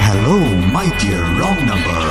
Hello, my dear wrong number.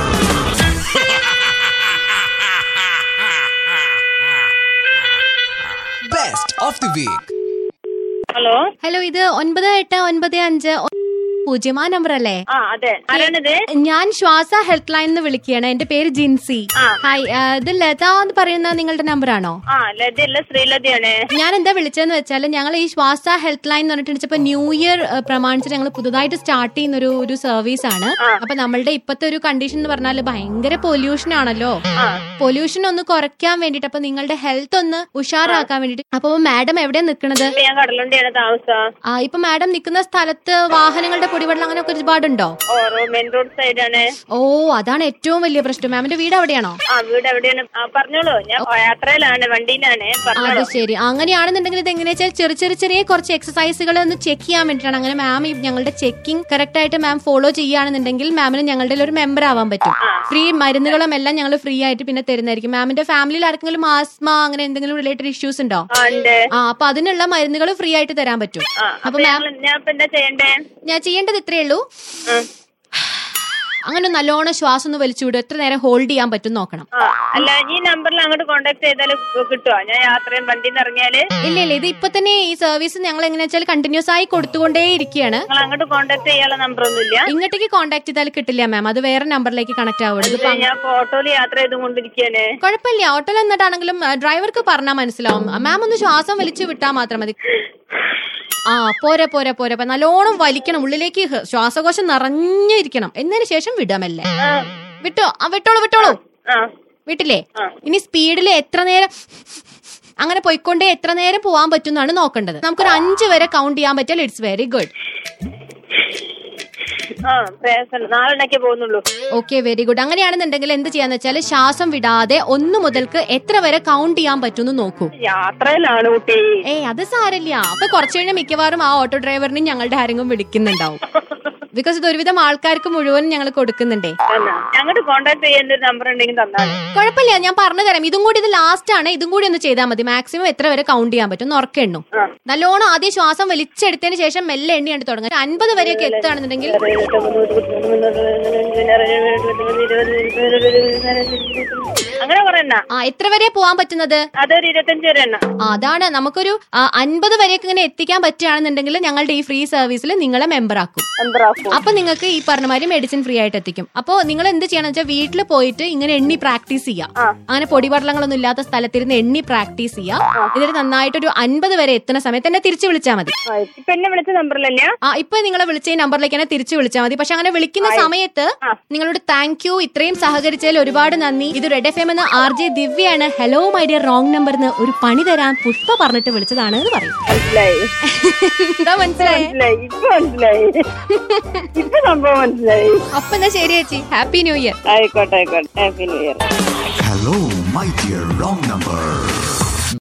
Best of the week. Hello hello ഇത് ഒൻപത് എട്ട് ഒൻപത് അഞ്ച് ഒ- പൂജ്യം ആ നമ്പർ അല്ലേ ആ അതെ ആരാണിത് ഞാൻ ശ്വാസ ഹെൽത്ത് ലൈൻ എന്ന് വിളിക്കുകയാണ് എന്റെ പേര് ജിൻസി ആ. ഹായ് ആ, ഇത് ലത എന്ന് പറയുന്ന നിങ്ങളുടെ നമ്പർ ആണോ ആ ലതയല്ല ശ്രീലതയാണ് ഞാൻ എന്താ വിളിച്ചതെന്ന് വെച്ചാൽ ഞങ്ങൾ ഈ ശ്വാസ ഹെൽത്ത് ലൈൻ എന്ന് പറഞ്ഞിട്ട് വിളിച്ചപ്പോ ന്യൂ ഇയർ ഏഹ്, പ്രമാണിച്ച് ഞങ്ങൾ പുതുതായിട്ട് സ്റ്റാർട്ട് ചെയ്യുന്ന ഒരു ഒരു സർവീസ് ആണ് ആ. അപ്പൊ നമ്മളുടെ ഇപ്പത്തെ ഒരു കണ്ടീഷൻ എന്ന് പറഞ്ഞാൽ ഭയങ്കര പൊല്യൂഷൻ ആണല്ലോ ആ പൊല്യൂഷൻ ഒന്ന് കുറയ്ക്കാൻ വേണ്ടിട്ട് അപ്പൊ നിങ്ങളുടെ ഹെൽത്ത് ഒന്ന് ഉഷാറാക്കാൻ വേണ്ടിട്ട് അപ്പൊ മാഡം എവിടെയാ നിൽക്കുന്നത് ഇപ്പൊ ഞാൻ കടലുണ്ടിയാണ് താമസം ആ ഇപ്പൊ മാഡം നിൽക്കുന്ന സ്ഥലത്ത് വാഹനങ്ങളുടെ പൊടിവെള്ളം അങ്ങനെ ഒക്കെ ഒരുപാടുണ്ടോ ഓ മെയിൻ റോഡ് സൈഡാണ് ഓ അതാണ് ഏറ്റവും വലിയ പ്രശ്നം മാമിന്റെ വീട് എവിടെയാണോ ആ വീട് എവിടെയാണ് ആ പറഞ്ഞോളൂ ഞാൻ യാത്രയിലാണ് വണ്ടിയിലാണ് അത് പറഞ്ഞോളൂ ശരി അങ്ങനെയാണെന്നുണ്ടെങ്കിൽ ഇത് എങ്ങനെയാ വെച്ചാൽ ചെറിയ ചെറിയ ചെറിയ കുറച്ച് എക്സസൈസുകൾ ഒന്ന് ചെക്ക് ചെയ്യാൻ വേണ്ടിയിട്ടാണ് അങ്ങനെ മാം ഈ ഞങ്ങളുടെ ചെക്കിംഗ് കറക്റ്റ് ആയിട്ട് മാം ഫോളോ ചെയ്യുകയാണെന്നുണ്ടെങ്കിൽ മാമിന് ഞങ്ങളുടെ ഒരു മെമ്പർ ആവാൻ പറ്റും ഫ്രീ മരുന്നുകളും എല്ലാം ഞങ്ങൾ ഫ്രീ ആയിട്ട് പിന്നെ തരുന്നതായിരിക്കും മാമിന്റെ ഫാമിലിയിൽ ആർക്കെങ്കിലും ആസ്മ അങ്ങനെ എന്തെങ്കിലും റിലേറ്റഡ് ഇഷ്യൂസ് ഉണ്ടോ ആ ഉണ്ട് ആ അപ്പൊ അതിനുള്ള മരുന്നുകൾ ഫ്രീ ആയിട്ട് തരാൻ പറ്റും ആ അപ്പൊ അപ്പൊ മാം ഞങ്ങള് ഞാൻ ഇപ്പൊ എന്താ ചെയ്യണ്ടേ ഞാൻ ചെയ്യേണ്ടത് ഇത്രയേ ഉള്ളൂ ഉം. അങ്ങനെ നല്ലോണം ശ്വാസം ഒന്ന് വലിച്ചു വിടും എത്ര നേരം ഹോൾഡ് ചെയ്യാൻ പറ്റും നോക്കണം ആ അല്ല ഈ നമ്പറിൽ അങ്ങോട്ട് കോണ്ടാക്ട് ചെയ്താൽ കിട്ടുമോ ഞാൻ യാത്രയും വണ്ടിയിൽ നിന്ന് ഇറങ്ങിയാല് ഇല്ല ഇല്ല ഇത് ഇപ്പൊ തന്നെ ഈ സർവീസ് ഞങ്ങൾ എങ്ങനെയാ വെച്ചാൽ കണ്ടിന്യൂസ് ആയി കൊടുത്തുകൊണ്ടേ ഇരിക്കുകയാണ് നിങ്ങൾ അങ്ങോട്ട് കോണ്ടാക്ട് ചെയ്യാനുള്ള നമ്പർ ഒന്നും ഇല്ല ഇങ്ങോട്ടേക്ക് കോൺടാക്ട് ചെയ്താൽ കിട്ടില്ല മാം അത് വേറെ നമ്പറിലേക്ക് കണക്ട് ആവുള്ളൂ ഇതിപ്പോ ഞാൻ ഇപ്പൊ ഓട്ടോയിൽ യാത്ര ചെയ്തുകൊണ്ടിരിക്കുകയാണ് കുഴപ്പമില്ല ഓട്ടോയിൽ എന്നിട്ടാണെങ്കിലും ഡ്രൈവർക്ക് പറഞ്ഞാൽ മനസ്സിലാവും മാം ഒന്ന് ശ്വാസം വലിച്ചു വിട്ടാൽ മാത്രം മതി ആ പോരെ പോരെ പോരെ പോരെ. നല്ലോണം വലിക്കണം ഉള്ളിലേക്ക് ഹ- ശ്വാസകോശം നിറഞ്ഞിരിക്കണം എന്നതിന് ശേഷം വിടാമല്ലേ ആ വിട്ടോ ആ വിട്ടോളൂ വിട്ടോളൂ ആ വിട്ടില്ലേ ആ. ഇനി സ്പീഡിൽ എത്ര നേരം അങ്ങനെ പോയിക്കൊണ്ടേ എത്ര നേരം പോവാൻ പറ്റുന്നതാണ് നോക്കേണ്ടത് നമുക്കൊരു അഞ്ച് വരെ കൗണ്ട് ചെയ്യാൻ പറ്റിയാൽ ഇറ്റ്സ് വെരി ഗുഡ് ആ പ്രയാസം നാളെ ഉണ്ടാക്കിയേ പോകുന്നുള്ളൂ ഓക്കെ വെരി ഗുഡ് അങ്ങനെയാണെന്നുണ്ടെങ്കിൽ എന്ത് ചെയ്യാന്ന് വെച്ചാൽ ശ്വാസം വിടാതെ ഒന്ന് മുതൽക്ക് എത്ര വരെ കൗണ്ട് ചെയ്യാൻ പറ്റുമെന്ന് നോക്കൂ യാത്രയിലാണ് കുട്ടി ഏയ് അത് സാരല്ല അപ്പൊ കുറച്ചു കഴിഞ്ഞാൽ മിക്കവാറും ആ ഓട്ടോ ഡ്രൈവറിനെയും ഞങ്ങളുടെ ആരെങ്കിലും വിളിക്കുന്നുണ്ടാവും ബിക്കോസ് ഇത് ഒരുവിധം ആൾക്കാർക്ക് മുഴുവനും ഞങ്ങൾ കൊടുക്കുന്നുണ്ടേ എന്നാ, ഞങ്ങോട്ട് കോണ്ടാക്ട് ചെയ്യേണ്ട ഒരു നമ്പർ ഉണ്ടെങ്കിൽ തന്നാണ് കുഴപ്പമില്ല ഞാൻ പറഞ്ഞു തരാം ഇതും കൂടി ഇത് ലാസ്റ്റ് ആണ് ഇതും കൂടി ഒന്ന് ചെയ്താൽ മതി മാക്സിമം എത്ര വരെ കൗണ്ട് ചെയ്യാൻ പറ്റും ഉറക്കെ എണ്ണു ആ. നല്ലോണം ആദ്യം ശ്വാസം വലിച്ചെടുത്തതിന് ശേഷം മെല്ലെ എണ്ണി കണ്ട് തുടങ്ങുക അൻപത് വരെയൊക്കെ എത്തുകയാണെന്നുണ്ടെങ്കിൽ അങ്ങനെ കുറെ എണ്ണ ആ എത്ര വരെ പോകാൻ പറ്റുന്നത് അതൊരു ഇരുപത്തഞ്ച് വരെ എണ്ണ ആ, അതാണ് നമുക്കൊരു ആ, അൻപത് വരെയൊക്കെ ഇങ്ങനെ എത്തിക്കാൻ പറ്റുകയാണെന്നുണ്ടെങ്കിൽ ഞങ്ങളുടെ ഈ ഫ്രീ സർവീസിൽ നിങ്ങളെ മെമ്പർ ആക്കും നമ്പർ ആക്കും അപ്പൊ നിങ്ങൾക്ക് ഈ പറഞ്ഞ മാതിരി മെഡിസിൻ ഫ്രീ ആയിട്ട് എത്തിക്കും അപ്പൊ നിങ്ങൾ എന്ത് ചെയ്യണം വെച്ചാൽ വീട്ടിൽ പോയിട്ട് ഇങ്ങനെ എണ്ണി പ്രാക്ടീസ് ചെയ്യാം ആ. അങ്ങനെ പൊടിപടലങ്ങളൊന്നും ഇല്ലാത്ത സ്ഥലത്തിരുന്ന് എണ്ണി പ്രാക്ടീസ് ചെയ്യാം എന്നിട്ട് നന്നായിട്ട് ഒരു അൻപത് വരെ എത്തുന്ന സമയത്ത് എന്നെ തിരിച്ചു വിളിച്ചാൽ മതി ആ, ഇപ്പൊ എന്നെ വിളിച്ച നമ്പറിലല്ല ആ ഇപ്പൊ നിങ്ങളെ വിളിച്ച ഈ നമ്പറിലേക്ക് തന്നെ തിരിച്ചു വിളിച്ചാൽ മതി പക്ഷെ അങ്ങനെ വിളിക്കുന്ന സമയത്ത് ആ. നിങ്ങളോട് താങ്ക് യു ഇത്രയും സഹകരിച്ചതിൽ ഒരുപാട് നന്ദി ഇത് റെഡ് എഫ് എം എന്ന ആർ ജെ ദിവ്യാണ് hello my dear wrong number എന്ന് ഒരു പണി തരാൻ പുഷ്പ പറഞ്ഞിട്ട് വിളിച്ചതാണ് എന്ന് പറയും മനസ്സിലായി എന്താ മനസ്സിലായേ മനസ്സിലായി ഇപ്പൊ മനസ്സിലായി ഇപ്പൊ സംഭവം മനസ്സിലായി അപ്പൊ എന്നാ ശരി ചേച്ചി ഹാപ്പി ന്യൂ ഇയർ ആയിക്കോട്ടെ ആയിക്കോട്ടെ happy new year Hello, my dear wrong number.